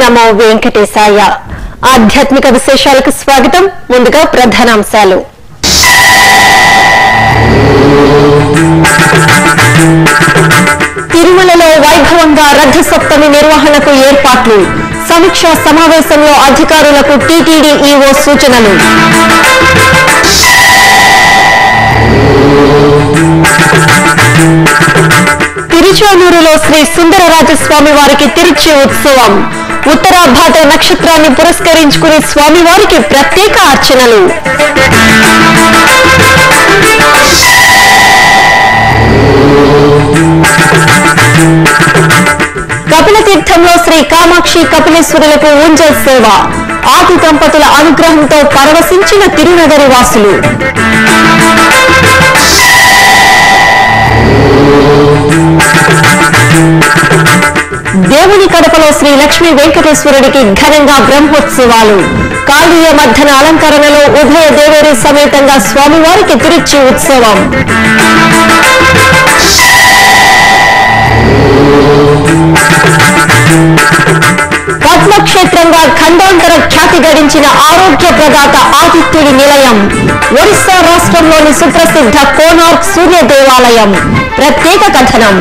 నమో వెంకటేశాయ ఆధ్యాత్మిక విశేషాలకు స్వాగతం ముందుగా ప్రధానాంశాలు తిరుమలలో వైభవంగా రథ సప్తమి నిర్వహణకు ఏర్పాట్లు సమీక్షా సమావేశంలో అధికారులకు టీటీడీ ఈవో సూచనలు తిరుచానూరులో శ్రీ సుందరరాజస్వామి వారికి తిరుచి ఉత్సవం ఉత్తరాభాద్ర నక్షత్రాన్ని పురస్కరించుకుని స్వామివారికి ప్రత్యేక అర్చనలు కపిల తీర్థంలో శ్రీ కామాక్షి కపిలేశ్వరులకు ఊంజల్ సేవ ఆది దంపతుల అనుగ్రహంతో పరవశించిన తిరునగరి వాసులు దేవుని కడపలో శ్రీ లక్ష్మీ వెంకటేశ్వరుడికి ఘనంగా బ్రహ్మోత్సవాలు కాళీయ మధ్యన అలంకరణలో ఉభయ దేవేరి సమేతంగా స్వామివారికి తిరుచి ఉత్సవం పద్మక్షేత్రంగా ఖండాంతర ఖ్యాతి గడించిన ఆరోగ్య ప్రదాత ఆదిత్యుడి నిలయం ఒరిస్సా రాష్ట్రంలోని సుప్రసిద్ధ కోనార్క్ సూర్య దేవాలయం ప్రత్యేక కథనం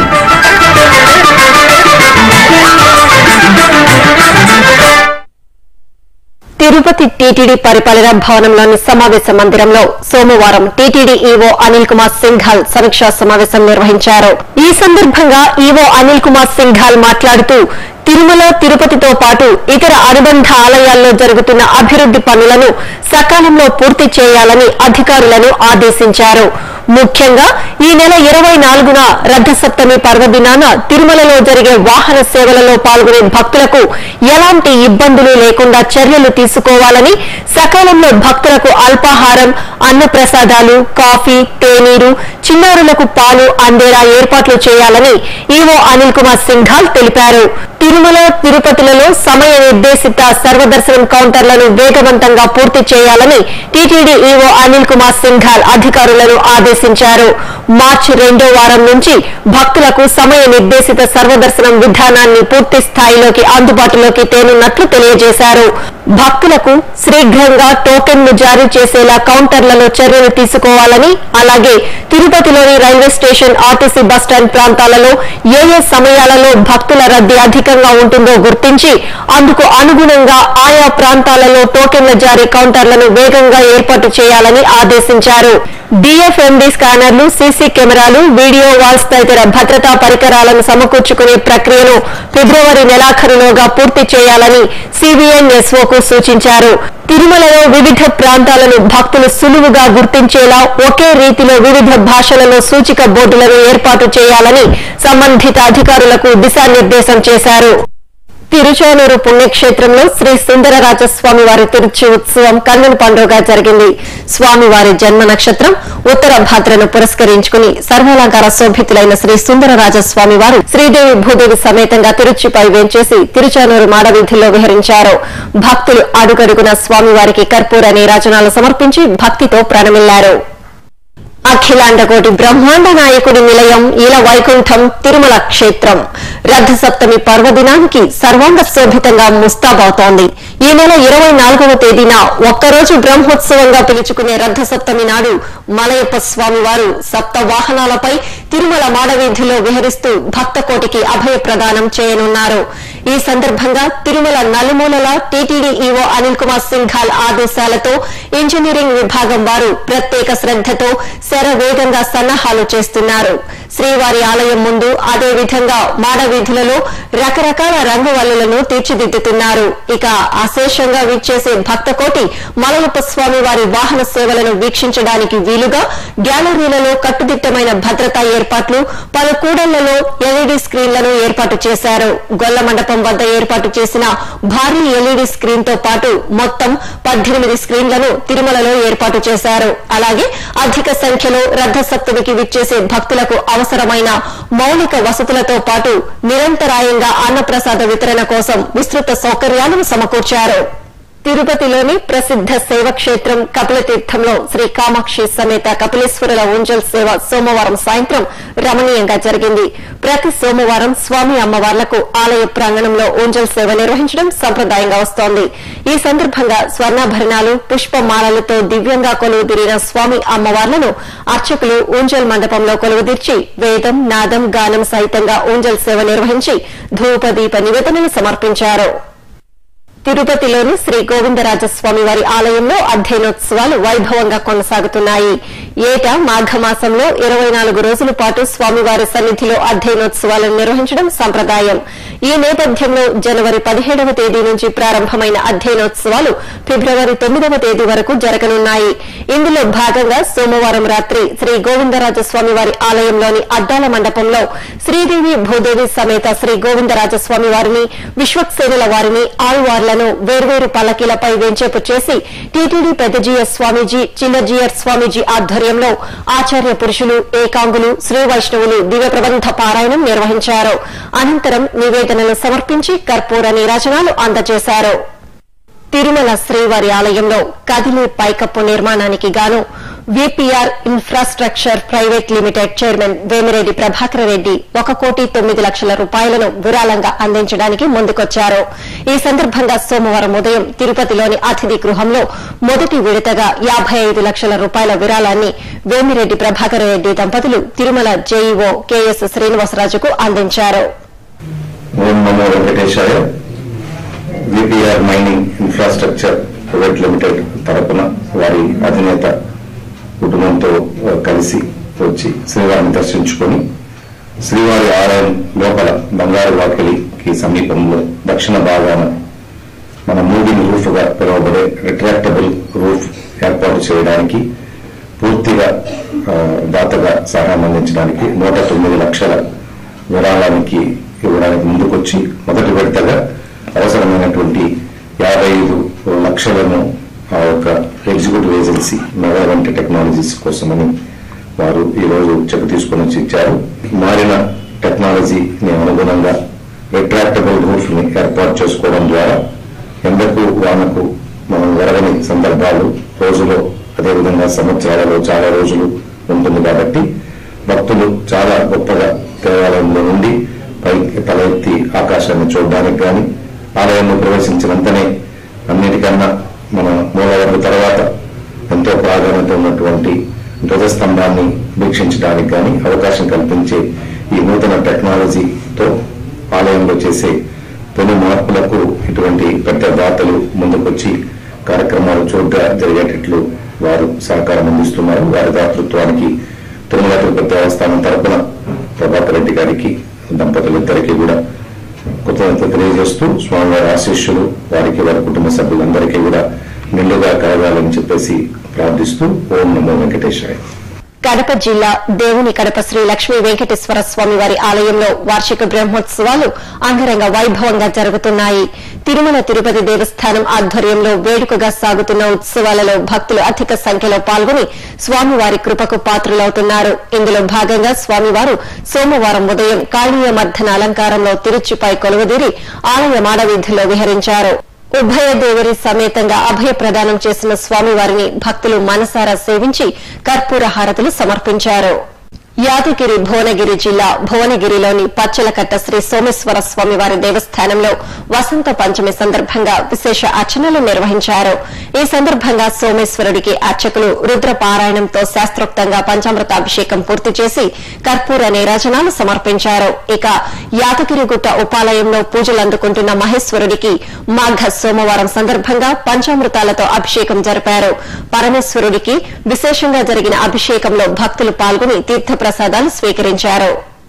తిరుపతి టీటీడీ పరిపాలన భవనంలోని సమావేశ మందిరంలో సోమవారం టీటీడీ ఈవో అనిల్ కుమార్ సింఘాల్ సమీక్షా సమావేశం నిర్వహించారు ఈ సందర్భంగా ఈవో అనిల్ కుమార్ సింఘాల్ మాట్లాడుతూ తిరుమల తిరుపతితో పాటు ఇతర అనుబంధ ఆలయాల్లో జరుగుతున్న అభివృద్ది పనులను సకాలంలో పూర్తి చేయాలని అధికారులను ఆదేశించారు ముఖ్యంగా ఈ నెల ఇరవై నాలుగున రథ సప్తమి పర్వదినాన తిరుమలలో జరిగే వాహన సేవలలో పాల్గొనే భక్తులకు ఎలాంటి ఇబ్బందులు లేకుండా చర్యలు తీసుకోవాలని సకాలంలో భక్తులకు అల్పాహారం అన్నప్రసాదాలు కాఫీ తేనీరు చిన్నారులకు పాలు అందేలా ఏర్పాట్లు చేయాలని ఈవో అనిల్ కుమార్ సింఘాల్ తెలిపారు తిరుమల తిరుపతిలలో సమయ నిర్దేశిత సర్వదర్శనం కౌంటర్లను వేగవంతంగా పూర్తి చేయాలని టీటీడీ ఈవో అనిల్ కుమార్ సింఘాల్ అధికారులను ఆదేశించారు మార్చి రెండో వారం నుంచి భక్తులకు సమయ నిర్దేశిత సర్వదర్శనం విధానాన్ని పూర్తి స్థాయిలోకి అందుబాటులోకి తేనున్నట్లు తెలియజేశారు భక్తులకు శీఘ్రంగా టోకెన్లు జారీ చేసేలా కౌంటర్లలో చర్యలు తీసుకోవాలని అలాగే తిరుపతిలోని రైల్వే స్టేషన్ ఆర్టీసీ బస్టాండ్ ప్రాంతాలలో ఏ ఏ సమయాలలో భక్తుల రద్దీ అధికంగా ఉంటుందో గుర్తించి అందుకు అనుగుణంగా ఆయా ప్రాంతాలలో టోకెన్ల జారీ కౌంటర్లను వేగంగా ఏర్పాటు చేయాలని ఆదేశించారు డిఎఫ్ఎండి స్కానర్లు సీసీ కెమెరాలు వీడియో వాల్స్ తదితర భద్రతా పరికరాలను సమకూర్చుకునే ప్రక్రియను ఫిబ్రవరి నెలాఖరులోగా పూర్తి చేయాలని సిబిఎన్ ఎస్ఓకు సూచించారు తిరుమలలో వివిధ ప్రాంతాలను భక్తులు సులువుగా గుర్తించేలా ఒకే రీతిలో వివిధ భాషలలో సూచిక బోర్డులను ఏర్పాటు చేయాలని సంబంధిత అధికారులకు దిశానిర్దేశం చేశారు తిరుచానూరు పుణ్యక్షేత్రంలో శ్రీ సుందరరాజస్వామి వారి తిరుచి ఉత్సవం కన్నుల పండుగ జరిగింది స్వామివారి జన్మ నక్షత్రం ఉత్తర భాద్రను పురస్కరించుకుని సర్వాలంకార శోభితులైన శ్రీ సుందరరాజస్వామి వారు శ్రీదేవి భూదేవి సమేతంగా తిరుచిపై వేంచేసి తిరుచానూరు మాడవీధుల్లో విహరించారు భక్తులు అడుగడుగున స్వామివారికి కర్పూర నీరాజనాలు సమర్పించి భక్తితో ప్రణమిల్లారు అఖిలాండకోటి బ్రహ్మాండ నాయకుడి నిలయం ఈల వైకుంఠం తిరుమల క్షేత్రం రథ సప్తమి పర్వదినానికి సర్వాంగ శోభితంగా ముస్తాబవుతోంది ఈ నెల ఇరవై నాలుగవ తేదీన ఒక్కరోజు బ్రహ్మోత్సవంగా పిలుచుకునే రథ సప్తమి నాడు మలయప్ప స్వామి వారు సప్త వాహనాలపై తిరుమల మాడవీధిలో విహరిస్తూ భక్త కోటికి అభయ ప్రదానం చేయనున్నారు ఈ సందర్భంగా తిరుమల నలుమూలల టీటీడీ ఈవో అనిల్ కుమార్ సింఘాల్ ఆదేశాలతో ఇంజనీరింగ్ విభాగం వారు ప్రత్యేక శ్రద్దతో శర వేగంగా సన్నాహాలు చేస్తున్నారు శ్రీవారి ఆలయం ముందు అదే విధంగా మాడవీధులలో రకరకాల రంగువల్లులను తీర్చిదిద్దుతున్నారు ఇక అశేషంగా వీక్షేసే భక్త కోటి మలయప్ప స్వామి వారి వాహన సేవలను వీక్షించడానికి వీలుగా గ్యాలరీలలో కట్టుదిట్టమైన భద్రతా ఏర్పాట్లు పలు కూడళ్లలో ఎల్ఈడీ స్క్రీన్లను ఏర్పాటు చేశారు గొల్ల మండపం వద్ద ఏర్పాటు చేసిన భారీ ఎల్ఈడీ స్క్రీన్ తో పాటు మొత్తం పద్దెనిమిది స్క్రీన్లను తిరుమలలో ఏర్పాటు చేశారు అలాగే అధిక సంఖ్యలో రథ సప్తమికి విచ్చేసే భక్తులకు అవసరమైన మౌలిక వసతులతో పాటు నిరంతరాయంగా అన్నప్రసాద వితరణ కోసం విస్తృత సౌకర్యాలను సమకూర్చారు తిరుపతిలోని ప్రసిద్ధ శైవక్షేత్రం కపిలతీర్థంలో శ్రీ కామాక్షి సమేత కపిలేశ్వరుల ఊంజల్ సేవ సోమవారం సాయంత్రం రమణీయంగా జరిగింది ప్రతి సోమవారం స్వామి అమ్మవార్లకు ఆలయ ప్రాంగణంలో ఊంజల్ సేవ నిర్వహించడం సంప్రదాయంగా వస్తోంది ఈ సందర్భంగా స్వర్ణాభరణాలు పుష్పమాలలతో దివ్యంగా కొలువుదీరిన స్వామి అమ్మవార్లను అర్చకులు ఊంజల్ మండపంలో కొలువుదీర్చి వేదం నాదం గానం సహితంగా ఊంజల్ సేవ నిర్వహించి ధూపదీప నివేదనలు సమర్పించారు తిరుపతిలోని శ్రీ గోవిందరాజస్వామి వారి ఆలయంలో అధ్యయనోత్సవాలు వైభవంగా కొనసాగుతున్నాయి ఏటా మాఘమాసంలో ఇరవై నాలుగు రోజుల పాటు స్వామివారి సన్నిధిలో అధ్యయనోత్సవాలను నిర్వహించడం సంప్రదాయం ఈ నేపథ్యంలో జనవరి పదిహేడవ తేదీ నుంచి ప్రారంభమైన అధ్యయనోత్సవాలు ఫిబ్రవరి తొమ్మిదవ తేదీ వరకు జరగనున్నాయి ఇందులో భాగంగా సోమవారం రాత్రి శ్రీ గోవిందరాజస్వామి వారి ఆలయంలోని అద్దాల మండపంలో శ్రీదేవి భూదేవి సమేత శ్రీ గోవిందరాజస్వామి వారిని విశ్వక్సేనుల వారిని ఆళ్వార్లను వేర్వేరు పల్లకీలపై వెంచేపు చేసి టీటీడీ పెద్దజీఎస్ స్వామీజీ చిన్నజీయర్ స్వామీజీ ఆధ్వర్యంలో ఆచార్య పురుషులు ఏకాంగులు శ్రీ వైష్ణవులు దివ్య ప్రబంధ పారాయణం నిర్వహించారు అనంతరం నివేదనలు సమర్పించి కర్పూర నీరాజనాలు అందజేశారు తిరుమల శ్రీవారి ఆలయంలో కదిలే పైకప్పు నిర్మాణానికి గాను VPR infrastructure private limited chairman Vemireddy Prabhakar Reddy ఒక కోటి తొమ్మిది లక్షల రూపాయలను విరాళంగా అందించడానికి ముందుకొచ్చారు ఈ సందర్భంగా సోమవారం ఉదయం తిరుపతిలోని అతిథి గృహంలో మొదటి విడతగా యాబై ఐదు లక్షల రూపాయల విరాళాన్ని వేమిరెడ్డి ప్రభాకర్ రెడ్డి దంపతులు తిరుమల జేఈఓ కెఎస్ శ్రీనివాసరాజుకు అందించారు ఓం నమో వెంకటేశాయ VPR mining infrastructure private limited తరపున వారి అధినేత కుటుంబంతో ఆ, కలిసి వచ్చి శ్రీవారిని దర్శించుకొని శ్రీవారి ఆలయం లోపల బంగారు వాకిలికి సమీపంలో దక్షిణ భాగాన మన మూవింగ్ రూఫ్ గా పిలువబడే రిట్రాక్టబుల్ రూఫ్ ఏర్పాటు చేయడానికి పూర్తిగా ఆ, దాతగా సహాయం అందించడానికి నూట తొమ్మిది లక్షల విరాళానికి ఇవ్వడానికి ముందుకొచ్చి మొదటి విడతగా అవసరమైనటువంటి యాభై ఐదు లక్షలను ఆ యొక్క ఎగ్జిక్యూటివ్ ఏజెన్సీ మెగావంటి టెక్నాలజీస్ కోసమని వారు ఈ రోజు చెక్ తీసుకొని వచ్చి ఇచ్చారు మారిన టెక్నాలజీని అనుగుణంగా రిట్రాక్టబుల్ రూఫ్ ని ఏర్పాటు చేసుకోవడం ద్వారా ఎండకు వానకు మనం ఎరగని సందర్భాలు రోజులో అదేవిధంగా సంవత్సరాలలో చాలా రోజులు ఉంటుంది కాబట్టి భక్తులు చాలా గొప్పగా దేవాలయంలో నుండి పైకి తల ఎత్తి ఆకాశాన్ని చూడడానికి కానీ ఆలయంలో ప్రవేశించిన వెంటనే అన్నిటికన్నా మన మూలవర్గ తర్వాత ఎంతో ప్రాధాన్యత ఉన్నటువంటి ధ్వజస్తంభాన్ని వీక్షించడానికి కానీ అవకాశం కల్పించే ఈ నూతన టెక్నాలజీతో ఆలయంలో చేసే పెను మార్పులకు ఇటువంటి పెద్ద దాతలు ముందుకొచ్చి కార్యక్రమాలు చోట్గా జరిగేటట్లు వారు సహకారం అందిస్తున్నారు వారి దాతృత్వానికి తిరుమల తిరుపతి దేవస్థానం తరపున ప్రభాకర్ రెడ్డి గారికి దంపతులిద్దరికీ కూడా కృతజ్ఞత తెలియజేస్తూ స్వామివారి ఆశీస్సులు వారికి వారి కుటుంబ సభ్యులందరికీ కూడా నిండుగా కలగాలని చెప్పేసి ప్రార్థిస్తూ ఓం నమో వెంకటేశాయ కడప జిల్లా దేవుని కడప శ్రీ లక్ష్మీ వెంకటేశ్వర స్వామి వారి ఆలయంలో వార్షిక బ్రహ్మోత్సవాలు అంగరంగ వైభవంగా జరుగుతున్నాయి తిరుమల తిరుపతి దేవస్థానం ఆధ్వర్యంలో వేడుకగా సాగుతున్న ఉత్సవాలలో భక్తులు అధిక సంఖ్యలో పాల్గొని స్వామివారి కృపకు పాత్రులవుతున్నారు ఇందులో భాగంగా స్వామివారు సోమవారం ఉదయం కాళీయ మర్దన అలంకారంలో తిరుచిపై కొలువుదీరి ఆలయ మాడవీధిలో విహరించారు ఉభయ దేవరి సమేతంగా అభయ ప్రదానం చేసిన స్వామివారిని భక్తులు మనసారా సేవించి కర్పూర హారతులు సమర్పించారు యాదగిరి భువనగిరి జిల్లా భువనగిరిలోని పచ్చలకట్ట శ్రీ సోమేశ్వర స్వామి వారి దేవస్థానంలో వసంత పంచమి సందర్భంగా విశేష అర్చనలు నిర్వహించారు ఈ సందర్భంగా సోమేశ్వరుడికి అర్చకులు రుద్ర పారాయణంతో శాస్త్రోక్తంగా పంచామృత అభిషేకం పూర్తి చేసి కర్పూర నీరాజనాలు సమర్పించారు ఇక యాదగిరిగుట్ట ఉపాలయంలో పూజలు అందుకుంటున్న మహేశ్వరుడికి మాఘ సోమవారం సందర్భంగా పంచామృతాలతో అభిషేకం జరిపారు పరమేశ్వరుడికి విశేషంగా జరిగిన అభిషేకంలో భక్తులు పాల్గొని తీర్థప్రసాదాలు స్వీకరించారు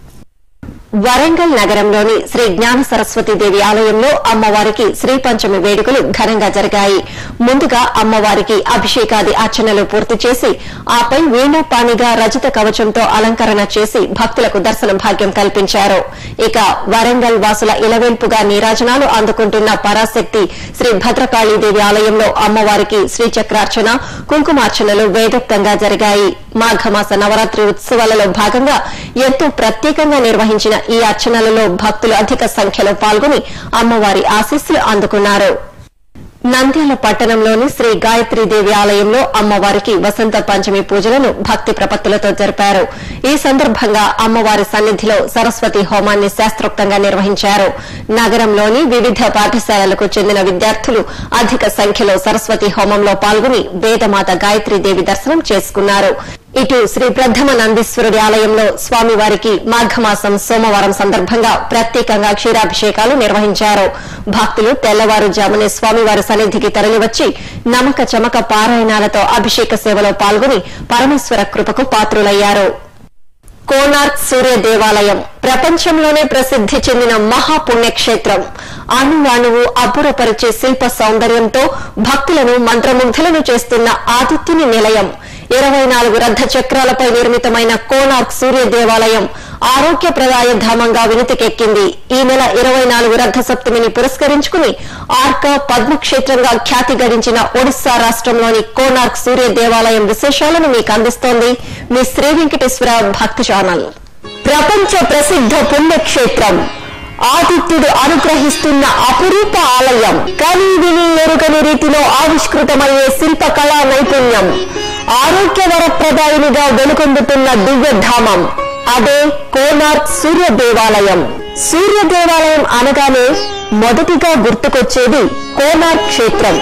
వరంగల్ నగరంలోని శ్రీ జ్ఞాన సరస్వతి దేవి ఆలయంలో అమ్మవారికి శ్రీ పంచమి వేడుకలు ఘనంగా జరిగాయి ముందుగా అమ్మవారికి అభిషేకాది అర్చనలు పూర్తి చేసి ఆపై వీణాపాణిగా రజత కవచంతో అలంకరణ చేసి భక్తులకు దర్శన భాగ్యం కల్పించారు ఇక వరంగల్ వాసుల ఇలవేల్పుగా నీరాజనాలు అందుకుంటున్న పరాశక్తి శ్రీ భద్రకాళీదేవి ఆలయంలో అమ్మవారికి శ్రీచక్రార్చన కుంకుమార్చనలు వేదోక్తంగా జరిగాయి మాఘమాస నవరాత్రి ఉత్సవాలలో భాగంగా ఎంతో ప్రత్యేకంగా నిర్వహించిన ఈ అర్చనలలో భక్తులు అధిక సంఖ్యలో పాల్గొని అమ్మవారి ఆశీస్సులు అందుకున్నారు నంద్యాల పట్టణంలోని శ్రీ గాయత్రీదేవి ఆలయంలో అమ్మవారికి వసంత పంచమి పూజలను భక్తి ప్రపత్తులతో జరిపారు ఈ సందర్భంగా అమ్మవారి సన్నిధిలో సరస్వతి హోమాన్ని శాస్త్రోక్తంగా నిర్వహించారు నగరంలోని వివిధ పాఠశాలలకు చెందిన విద్యార్థులు అధిక సంఖ్యలో సరస్వతి హోమంలో పాల్గొని వేదమాత గాయత్రీదేవి దర్శనం చేసుకున్నారు ఇటు శ్రీ ప్రథమ నందీశ్వరుడి ఆలయంలో స్వామివారికి మాఘమాసం సోమవారం సందర్భంగా ప్రత్యేకంగా క్షీరాభిషేకాలు నిర్వహించారు భక్తులు తెల్లవారుజామునే స్వామివారి సన్నిధికి తరలివచ్చి నమక చమక పారాయణాలతో అభిషేక సేవలో పాల్గొని పరమేశ్వర కృపకు పాత్రులయ్యారు కోనార్క్ సూర్య దేవాలయం ప్రపంచంలోనే ప్రసిద్ది చెందిన మహాపుణ్యక్షేత్రం అణువణువు అబ్బురపరిచే శిల్ప సౌందర్యంతో భక్తులను మంత్రముగ్ధులను చేస్తున్న ఆదిత్యుని నిలయం ఇరవై నాలుగు రథ చక్రాలపై నిర్మితమైన కోనార్క్ సూర్య దేవాలయం ఆరోగ్యప్రదాయ ధామంగా వినితికెక్కింది ఈ నెల ఇరవై నాలుగు రథ సప్తమిని పురస్కరించుకుని ఆర్క పద్మక్షేత్రంగా ఖ్యాతి గడించిన ఒడిశా రాష్ట్రంలోని కోనార్క్ సూర్య దేవాలయం విశేషాలను మీకు అందిస్తోంది మీ శ్రీ వెంకటేశ్వర భక్తి ఛానల్ ప్రపంచ ప్రసిద్ధ పుణ్యక్షేత్రం ఆదిత్యుడు అనుగ్రహిస్తున్న అపురూప ఆలయం కని విని ఎరుగని రీతిలో ఆవిష్కృతమయ్యే శిల్పకళా నైపుణ్యం ఆరోగ్యవరప్రదాయునిగా వెలుగొందుతున్న దివ్యధామం అదే కోనార్క్ సూర్య దేవాలయం సూర్య దేవాలయం అనగానే మొదటిగా గుర్తుకొచ్చేది కోనార్క్ క్షేత్రం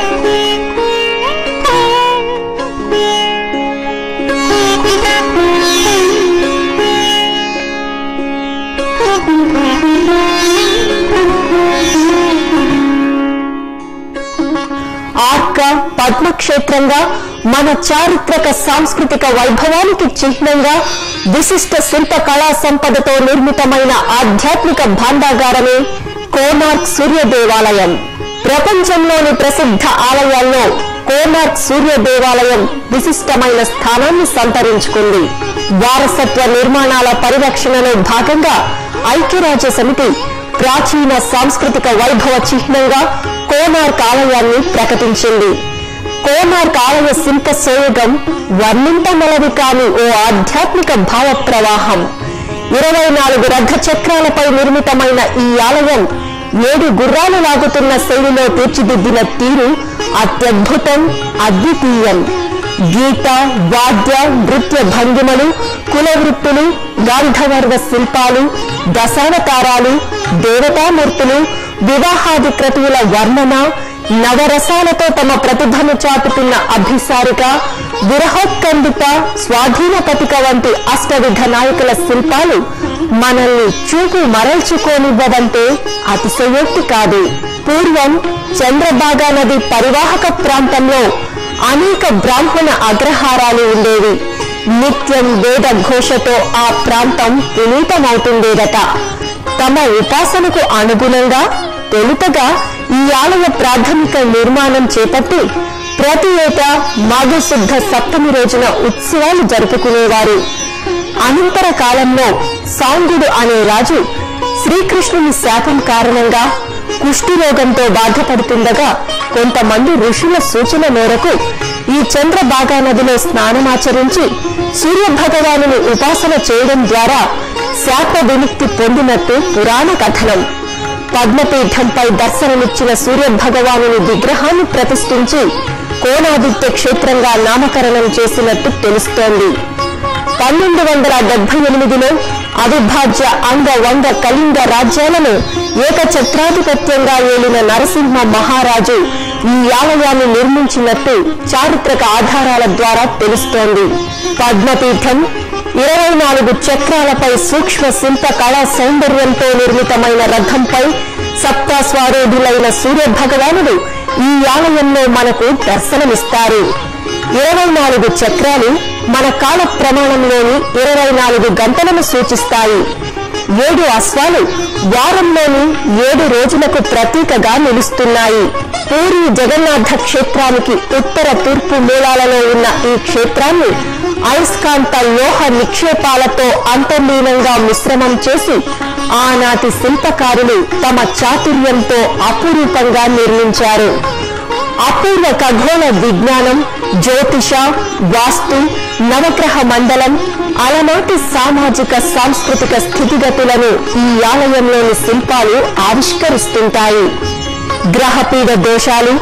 ఆర్క పద్మక్షేత్రంగా మన చారిత్రక సాంస్కృతిక వైభవానికి చిహ్నంగా విశిష్ట శిల్ప కళా సంపదతో నిర్మితమైన ఆధ్యాత్మిక భాండాగారమే కోనార్క్ సూర్య దేవాలయం ప్రపంచంలోని ప్రసిద్ధ ఆలయాల్లో కోనార్క్ సూర్య దేవాలయం విశిష్టమైన స్థానాన్ని సంతరించుకుంది వారసత్వ నిర్మాణాల పరిరక్షణలో భాగంగా ఐక్యరాజ్య సమితి ప్రాచీన సాంస్కృతిక వైభవ చిహ్నంగా కోనార్క్ ఆలయాన్ని ప్రకటించింది కోనార్క్ ఆలయ శిల్ప సోయగం వర్ణింపనలవి కాని ఓ ఆధ్యాత్మిక భావ ప్రవాహం ఇరవై నాలుగు రథ చక్రాలపై నిర్మితమైన ఈ ఆలయం ఏడు గుర్రాలు లాగుతున్న శైలిలో తీర్చిదిద్దిన తీరు అత్యద్భుతం అద్వితీయం గీత వాద్య నృత్య భంగిమలు కుల వృత్తులు గాంధవర్వ శిల్పాలు దశావతారాలు దేవతామూర్తులు వివాహాది క్రతువుల వర్ణన నవరసాలతో తమ ప్రతిభను చాటుతున్న అభిసారిక విరహోత్కండిత స్వాధీన పతిక వంటి అష్టవిధ నాయకుల శిల్పాలు మనల్ని చూపు మరల్చుకోనివ్వవంటే అతిశయోక్తి కాదు పూర్వం చంద్రబాగా నది పరివాహక ప్రాంతంలో అనేక బ్రాహ్మణ అగ్రహారాలు ఉండేవి నిత్యం వేద ఘోషతో ఆ ప్రాంతం పునీతమవుతుండేదట తమ ఉపాసనకు అనుగుణంగా తొలుతగా ఈ ఆలయ ప్రాథమిక నిర్మాణం చేపట్టి ప్రతి ఏటా మాఘశుద్ధ సప్తమి రోజున ఉత్సవాలు జరుపుకునేవారు అనంతర కాలంలో సాంగుడు అనే రాజు శ్రీకృష్ణుని శాపం కారణంగా కుష్ఠిరోగంతో బాధపడుతుండగా కొంతమంది ఋషుల సూచన మేరకు ఈ చంద్రబాగా నదిలో స్నానమాచరించి సూర్య భగవానుని ఉపాసన చేయడం ద్వారా శాప విముక్తి పొందినట్టు పురాణ కథనం పద్మపీఠంపై దర్శనమిచ్చిన సూర్య భగవానుని విగ్రహాన్ని ప్రతిష్ఠించి కోనాదిత్య క్షేత్రంగా నామకరణం చేసినట్టు తెలుస్తోంది పన్నెండు వందల డెబ్బై ఎనిమిదిలో అవిభాజ్య అంగ వంగ కళింగ రాజ్యాలను ఏకఛత్రాధిపత్యంగా ఏలిన నరసింహ మహారాజు ఈ ఆలయాన్ని నిర్మించినట్టు చారిత్రక ఆధారాల ద్వారా తెలుస్తోంది పద్మపీఠం ఇరవై నాలుగు చక్రాలపై సూక్ష్మ శిల్ప కళా సౌందర్యంతో నిర్మితమైన రథంపై సప్తాస్వారూఢులైన సూర్య భగవానుడు ఈ ఆలయంలో మనకు దర్శనమిస్తారు ఇరవై నాలుగు చక్రాలు మన కాల ప్రమాణంలోని ఇరవై నాలుగు గంటలను సూచిస్తాయి ఏడు అశ్వాలు వారంలోని ఏడు రోజులకు ప్రతీకగా నిలుస్తున్నాయి పూరి జగన్నాథ క్షేత్రానికి ఉత్తర తూర్పు మూలాలలో ఉన్న ఈ క్షేత్రాన్ని అయస్కాంత లోహ నిక్షేపాలతో అంతర్లీనంగా మిశ్రమం చేసి ఆనాటి శిల్పకారులు తమ చాతుర్యంతో అపురూపంగా నిర్మించారు అపూర్వ ఖగోళ విజ్ఞానం జ్యోతిష వాస్తు నవగ్రహ మండలం అలనాటి సామాజిక సాంస్కృతిక స్థితిగతులను ఈ ఆలయంలోని శిల్పాలు ఆవిష్కరిస్తుంటాయి గ్రహపీడ దోషాలు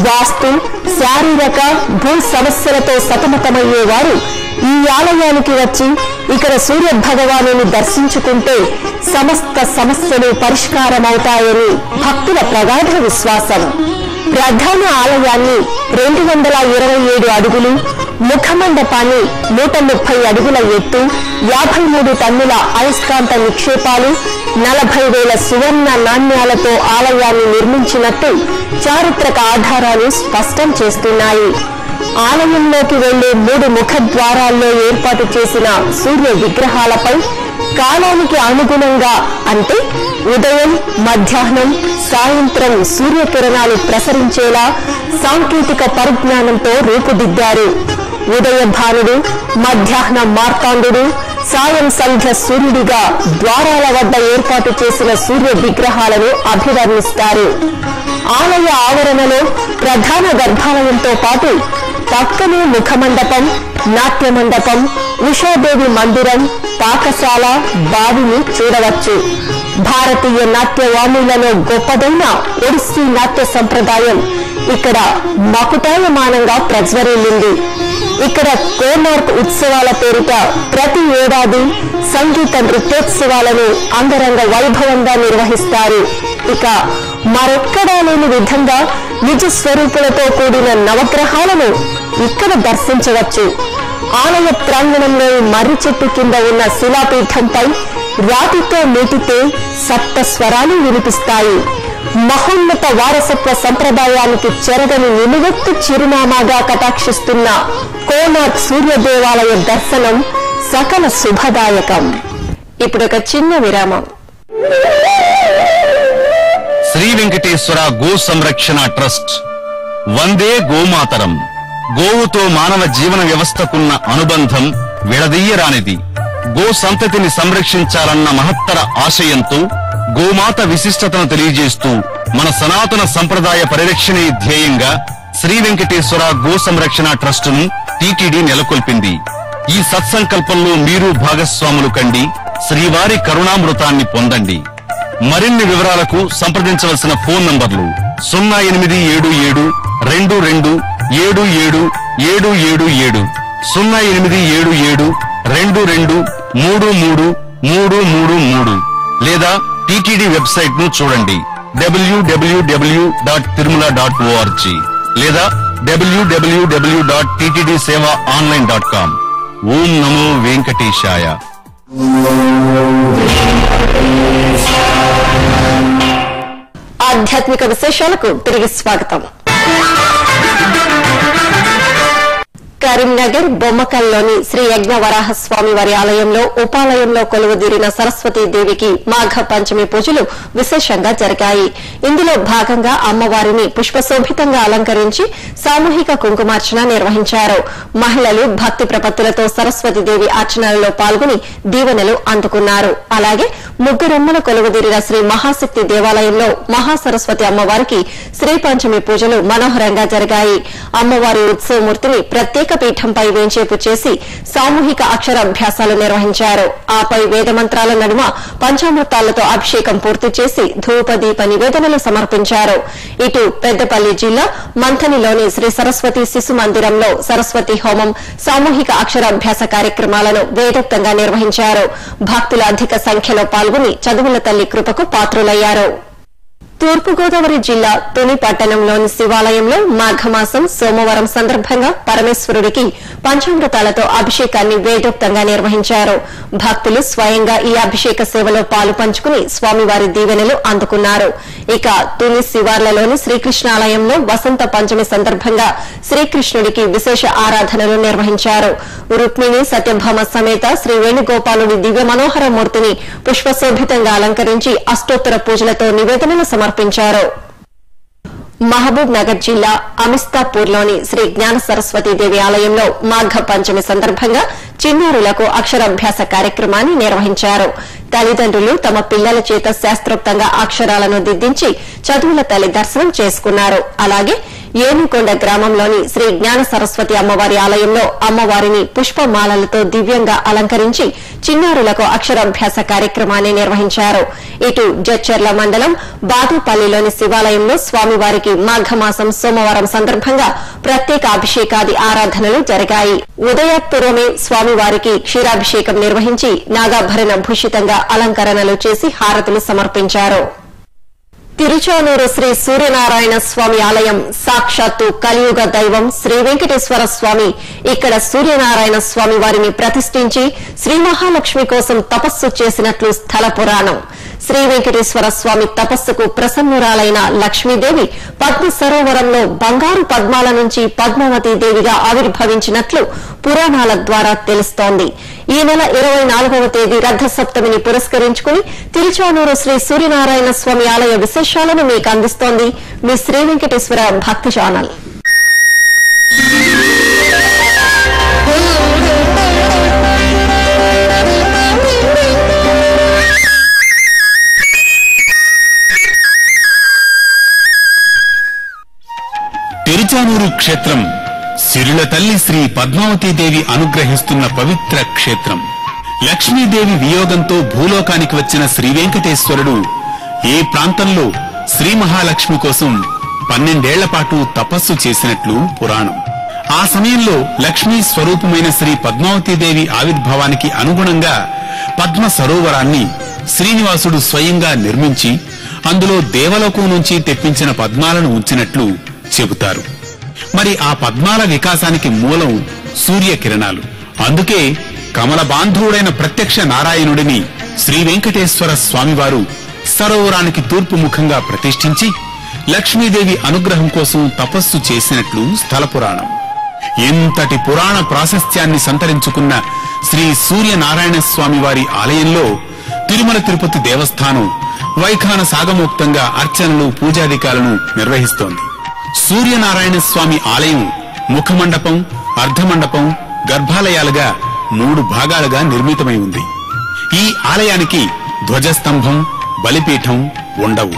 వాస్తు శారీరక భూ సమస్యలతో సతమతమయ్యేవారు ఈ ఆలయానికి వచ్చి ఇక్కడ సూర్య భగవాను దర్శించుకుంటే సమస్త సమస్యలు పరిష్కారమవుతాయని భక్తుల ప్రగాఢ విశ్వాసం ప్రధాన ఆలయాన్ని రెండు వందల ఇరవై ఏడు అడుగులు ముఖమండపాన్ని నూట ముప్పై అడుగుల ఎత్తు యాభై మూడు టన్నుల అయస్కాంత నిక్షేపాలు నలభై వేల సువర్ణ నాణ్యాలతో ఆలయాన్ని నిర్మించినట్టు చారిత్రక ఆధారాలు స్పష్టం చేస్తున్నాయి ఆలయంలోకి వెళ్లే మూడు ముఖ ద్వారాల్లో ఏర్పాటు చేసిన సూర్య విగ్రహాలపై కాలానికి అనుగుణంగా అంటే ఉదయం మధ్యాహ్నం సాయంత్రం సూర్యకిరణాలు ప్రసరించేలా సాంకేతిక పరిజ్ఞానంతో రూపుదిద్దారు ఉదయ భానుడు మధ్యాహ్న మార్తాండుడు సాయం సంధ్య సూర్యుడిగా ద్వారాల వద్ద ఏర్పాటు చేసిన సూర్య విగ్రహాలను అభివర్ణిస్తారు ఆలయ ఆవరణలో ప్రధాన గర్భాలయంతో పాటు పక్కనే ముఖమండపం నాట్య మండపం ఉషాదేవి మందిరం పాకశాల బావిని చూడవచ్చు భారతీయ నాట్యవాములలో గొప్పదైన ఒడిస్సీ నాట్య సంప్రదాయం ఇక్కడ మకుటాయమానంగా ప్రజ్వరిల్లింది ఇక్కడ కోనార్క్ ఉత్సవాల పేరిట ప్రతి ఏడాది సంగీత నృత్యోత్సవాలను అంగరంగ వైభవంగా నిర్వహిస్తారు ఇక మరెక్కడా లేని విధంగా నిజ స్వరూపులతో కూడిన నవగ్రహాలను ఇక్కడ దర్శించవచ్చు ఆలయ ప్రాంగణంలోని మర్రి చెట్టు కింద ఉన్న శిలాపీఠంపై రాతితో మీటితే సప్త స్వరాలు వినిపిస్తాయి మహోన్నత వారసత్వ సంప్రదాయానికి చెరగని నిలువెత్తు చిరునామాగా కటాక్షిస్తున్న కోనార్క్ సూర్య దేవాలయ దర్శనం సకల శుభదాయకం ఇప్పుడు ఒక చిన్న విరామం శ్రీ వెంకటేశ్వర గో సంరక్షణ ట్రస్ట్ వందే గోమాతరం గోవుతో మానవ జీవన వ్యవస్థకున్న అనుబంధం విడదీయరానిది గో సంతతిని సంరక్షించాలన్న మహత్తర ఆశయంతో గోమాత విశిష్టతను తెలియజేస్తూ మన సనాతన సంప్రదాయ పరిరక్షణే ధ్యేయంగా శ్రీ వెంకటేశ్వర గో సంరక్షణ ట్రస్టును టీటీడీ నెలకొల్పింది ఈ సత్సంకల్పంలో మీరు భాగస్వాములు కండి శ్రీవారి కరుణామృతాన్ని పొందండి మరిన్ని వివరాలకు సంప్రదించవలసిన ఫోన్ నంబర్లు సున్నా ఎనిమిది ఏడు ఏడు రెండు రెండు ఏడు ఏడు ఏడు ఏడు ఏడు సున్నా ఎనిమిది ఏడు ఏడు రెండు రెండు మూడు మూడు మూడు మూడు మూడు లేదా టిటిడి వెబ్సైట్ ను చూడండి W W W dot Tirumala dot ORG లేదా W W W dot TTD seva online dot com Om నమో వెంకటేశాయ ఆధ్యాత్మిక విశేషాలకు తిరిగి స్వాగతం కరీంనగర్ బొమ్మకల్లోని శ్రీ యజ్ఞ వరాహ స్వామి వారి ఆలయంలో ఉపాలయంలో కొలువుదీరిన సరస్వతీ దేవికి మాఘ పంచమి పూజలు విశేషంగా జరిగాయి ఇందులో భాగంగా అమ్మవారిని పుష్పశోభితంగా అలంకరించి సామూహిక కుంకుమార్చన నిర్వహించారు మహిళలు భక్తి ప్రపత్తులతో సరస్వతి దేవి అర్చనలలో పాల్గొని దీవెనలు అందుకున్నారు అలాగే ముగ్గురమ్మల కొలువుదీరిన శ్రీ మహాశక్తి దేవాలయంలో మహాసరస్వతి అమ్మవారికి శ్రీ పంచమి పూజలు మనోహరంగా జరిగాయి అమ్మవారి ఉత్సవమూర్తిని ప్రత్యేక పీఠంపై వేంచేపు చేసి సామూహిక అక్షరాభ్యాసాలు నిర్వహించారు ఆపై వేద మంత్రాల నడుమ పంచామృతాలతో అభిషేకం పూర్తి చేసి ధూపదీప నివేదనలు సమర్పించారు ఇటు పెద్దపల్లి జిల్లా మంథనిలోని శ్రీ సరస్వతి శిశు మందిరంలో సరస్వతి హోమం సామూహిక అక్షరాభ్యాస కార్యక్రమాలను వేదోక్తంగా నిర్వహించారు భక్తులు అధిక సంఖ్యలో పాల్గొని చదువుల తల్లి కృపకు పాత్రులయ్యారు తూర్పుగోదావరి జిల్లా తుని పట్టణంలోని శివాలయంలో మాఘమాసం సోమవారం సందర్భంగా పరమేశ్వరుడికి పంచామృతాలతో అభిషేకాన్ని వేదోక్తంగా నిర్వహించారు భక్తులు స్వయంగా ఈ అభిషేక సేవలో పాలు పంచుకుని స్వామివారి దీవెనలు అందుకున్నారు ఇక తుని శివార్లలోని శ్రీకృష్ణాలయంలో వసంత పంచమి సందర్భంగా శ్రీకృష్ణుడికి విశేష ఆరాధనలు నిర్వహించారు రుక్మిణి సత్యభామ సమేత శ్రీ వేణుగోపాలుడి దివ్య మనోహర మూర్తిని పుష్పశోభితంగా అలంకరించి అష్టోత్తర పూజలతో నివేదనలు సమర్పించారు మహబూబ్ నగర్ జిల్లా అమిస్తాపూర్లోని శ్రీ జ్ఞాన సరస్వతి దేవి ఆలయంలో మాఘ పంచమి సందర్భంగా చిన్నారులకు అక్షరాభ్యాస కార్యక్రమాన్ని నిర్వహించారు తల్లిదండ్రులు తమ పిల్లల చేత శాస్త్రోక్తంగా అక్షరాలను దిద్దించి చదువుల తల్లి దర్శనం చేసుకున్నారు అలాగే ఏనుకొండ గ్రామంలోని శ్రీ జ్ఞాన సరస్వతి అమ్మవారి ఆలయంలో అమ్మవారిని పుష్పమాలలతో దివ్యంగా అలంకరించి చిన్నారులకు అక్షరాభ్యాస కార్యక్రమాన్ని నిర్వహించారు ఇటు జడ్చర్ల మండలం బాదుపల్లిలోని శివాలయంలో స్వామివారికి మాఘమాసం సోమవారం సందర్భంగా ప్రత్యేక అభిషేకాది ఆరాధనలు జరిగాయి ఉదయపూర్వమే స్వామివారికి క్షీరాభిషేకం నిర్వహించి నాగాభరణ భూషితంగా అలంకరణలు చేసి హారతులు సమర్పించారు తిరుచానూరు శ్రీ సూర్యనారాయణ స్వామి ఆలయం సాక్షాత్తు కలియుగ దైవం శ్రీ వెంకటేశ్వర స్వామి ఇక్కడ సూర్యనారాయణ స్వామి వారిని ప్రతిష్ఠించి శ్రీ మహాలక్ష్మి కోసం తపస్సు చేసినట్లు స్థల పురాణం శ్రీ వెంకటేశ్వర స్వామి తపస్సుకు ప్రసన్నురాలైన లక్ష్మీదేవి పద్మ సరోవరంలో బంగారు పద్మాల నుంచి పద్మావతి దేవిగా ఆవిర్భవించినట్లు పురాణాల ద్వారా తెలుస్తోంది ఈ నెల ఇరవై నాలుగవ తేదీ రథ సప్తమిని పురస్కరించుకుని తిరుచానూరు శ్రీ సూర్యనారాయణ స్వామి ఆలయ విశేషాలను మీకు అందిస్తోంది మీ శ్రీ వెంకటేశ్వర భక్తి ఛానల్ తిరుచానూరు క్షేత్రం సిరుల తల్లి శ్రీ పద్మావతీదేవి అనుగ్రహిస్తున్న పవిత్ర క్షేత్రం లక్ష్మీదేవి వియోగంతో భూలోకానికి వచ్చిన శ్రీ వెంకటేశ్వరుడు ఏ ప్రాంతంలో శ్రీ మహాలక్ష్మి కోసం పన్నెండేళ్ల పాటు తపస్సు చేసినట్లు పురాణం ఆ సమయంలో లక్ష్మీ స్వరూపమైన శ్రీ పద్మావతీదేవి ఆవిర్భావానికి అనుగుణంగా పద్మ సరోవరాన్ని శ్రీనివాసుడు స్వయంగా నిర్మించి అందులో దేవలోకం నుంచి తెప్పించిన పద్మాలను ఉంచినట్లు చెబుతారు మరి ఆ పద్మాల వికాసానికి మూలం సూర్యకిరణాలు అందుకే కమల బాంధవుడైన ప్రత్యక్ష నారాయణుడిని శ్రీ వెంకటేశ్వర స్వామివారు సరోవరానికి తూర్పు ముఖంగా ప్రతిష్ఠించి లక్ష్మీదేవి అనుగ్రహం కోసం తపస్సు చేసినట్లు స్థల పురాణం ఇంతటి పురాణ ప్రాశస్త్యాన్ని సంతరించుకున్న శ్రీ సూర్యనారాయణ స్వామి వారి ఆలయంలో తిరుమల తిరుపతి దేవస్థానం వైఖాన సాగమోక్తంగా అర్చనలు పూజాధికాలను నిర్వహిస్తోంది సూర్యనారాయణ స్వామి ఆలయం ముఖమండపం అర్ధమండపం గర్భాలయాలుగా మూడు భాగాలుగా నిర్మితమై ఉంది ఈ ఆలయానికి ధ్వజస్తంభం బలిపీఠం ఉండవు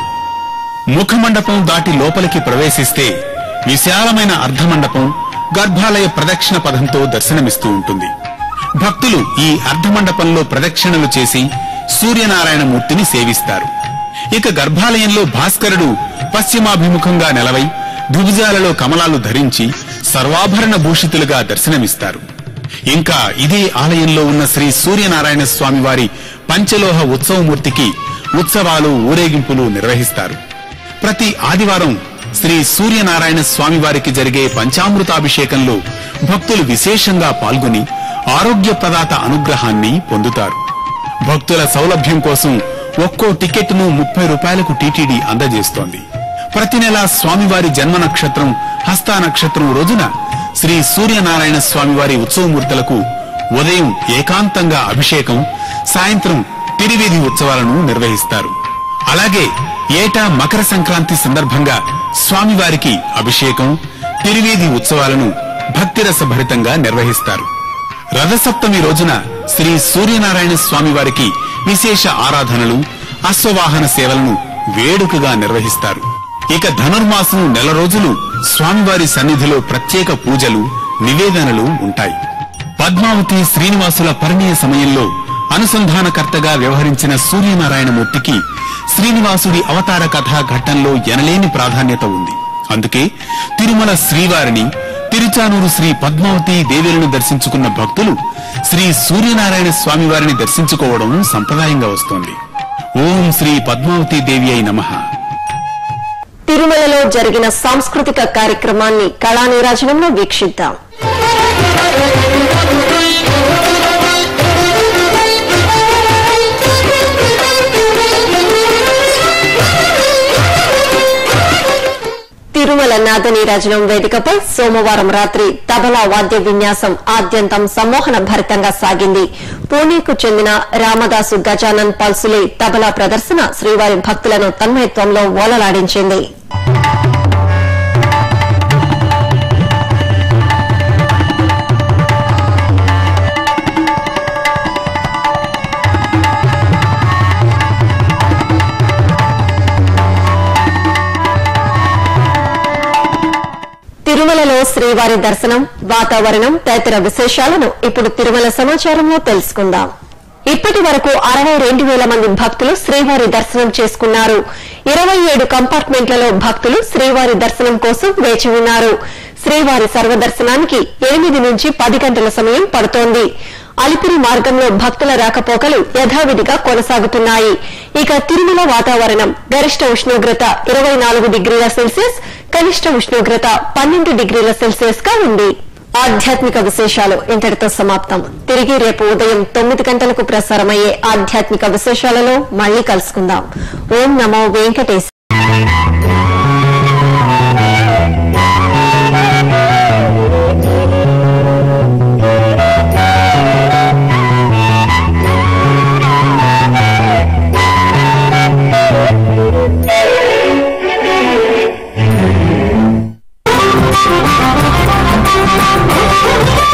ముఖమండపం దాటి లోపలికి ప్రవేశిస్తే విశాలమైన అర్ధమండపం గర్భాలయ ప్రదక్షిణ పదంతో దర్శనమిస్తూ ఉంటుంది భక్తులు ఈ అర్ధమండపంలో ప్రదక్షిణలు చేసి సూర్యనారాయణ మూర్తిని సేవిస్తారు ఇక గర్భాలయంలో భాస్కరుడు పశ్చిమాభిముఖంగా నిలవై ద్విభుజాలలో కమలాలు ధరించి సర్వాభరణ భూషితులుగా దర్శనమిస్తారు ఇంకా ఇదే ఆలయంలో ఉన్న శ్రీ సూర్యనారాయణ స్వామి వారి పంచలోహ ఉత్సవమూర్తికి ఉత్సవాలు ఊరేగింపులు నిర్వహిస్తారు ప్రతి ఆదివారం శ్రీ సూర్యనారాయణ స్వామి వారికి జరిగే పంచామృతాభిషేకంలో భక్తులు విశేషంగా పాల్గొని ఆరోగ్య ప్రదాత అనుగ్రహాన్ని పొందుతారు భక్తుల సౌలభ్యం కోసం ఒక్కో టికెట్ను ముప్పై రూపాయలకు టీటీడీ అందజేస్తోంది ప్రతి నెల స్వామివారి జన్మ నక్షత్రం హస్త నక్షత్రం రోజున శ్రీ సూర్యనారాయణ స్వామివారి ఉత్సవమూర్తులకు ఉదయం ఏకాంతంగా అభిషేకం సాయంత్రం తిరివీధి ఉత్సవాలను నిర్వహిస్తారు అలాగే ఏటా మకర సంక్రాంతి సందర్భంగా స్వామివారికి అభిషేకం తిరివీధి ఉత్సవాలను భక్తిరస భరితంగా నిర్వహిస్తారు రథసప్తమి రోజున శ్రీ సూర్యనారాయణ స్వామి వారికి విశేష ఆరాధనలు అశ్వవాహన సేవలను వేడుకగా నిర్వహిస్తారు ఇక ధనుర్మాసం నెల రోజులు స్వామివారి సన్నిధిలో ప్రత్యేక పూజలు నివేదనలు ఉంటాయి పద్మావతి శ్రీనివాసుల పరిణయ సమయంలో అనుసంధానకర్తగా వ్యవహరించిన సూర్యనారాయణ మూర్తికి శ్రీనివాసుడి అవతార కథా ఘట్టంలో ఎనలేని ప్రాధాన్యత ఉంది అందుకే తిరుమల శ్రీవారిని తిరుచానూరు శ్రీ పద్మావతి దేవేలను దర్శించుకున్న భక్తులు శ్రీ సూర్యనారాయణ స్వామి వారిని దర్శించుకోవడం సంప్రదాయంగా వస్తోంది ఓం శ్రీ పద్మావతి దేవి అయి నమః తిరుమలలో జరిగిన సాంస్కృతిక కార్యక్రమాన్ని కళానీరాజనంలో వీక్షిద్దాం తిరుమల నాదనీరాజనం వేదికపై సోమవారం రాత్రి తబలా వాద్య విన్యాసం ఆద్యంతం సమ్మోహన భరితంగా సాగింది పూణేకు చెందిన రామదాసు గజానన్ పల్సులే తబలా ప్రదర్శన శ్రీవారి భక్తులను తన్మయత్వంలో ఓలలాడించింది తిరుమలలో శ్రీవారి దర్శనం వాతావరణం తదితర విశేషాలను ఇప్పుడు తిరుమల సమాచారంలో తెలుసుకుందాం ఇప్పటి వరకు అరవై రెండు వేల మంది భక్తులు శ్రీవారి దర్శనం చేసుకున్నారు ఇరవై ఏడు కంపార్ట్మెంట్లలో భక్తులు శ్రీవారి దర్శనం కోసం వేచి ఉన్నారు శ్రీవారి సర్వదర్శనానికి ఎనిమిది నుంచి పది గంటల సమయం పడుతోంది అలిపిరి మార్గంలో భక్తుల రాకపోకలు యథావిధిగా కొనసాగుతున్నాయి ఇక తిరుమల వాతావరణం గరిష్ట ఉష్ణోగ్రత ఇరవై నాలుగు డిగ్రీల సెల్సియస్ కనిష్ట ఉష్ణోగ్రత పన్నెండు డిగ్రీల సెల్సియస్ గా ఉంది ఆధ్యాత్మిక విశేషాలు ఇంతటితో సమాప్తం తిరిగి రేపు ఉదయం తొమ్మిది గంటలకు ప్రసారమయ్యే ఆధ్యాత్మిక విశేషాలలో మళ్ళీ కలుసుకుందాం ఓం నమో వెంకటేశ్ Thank you.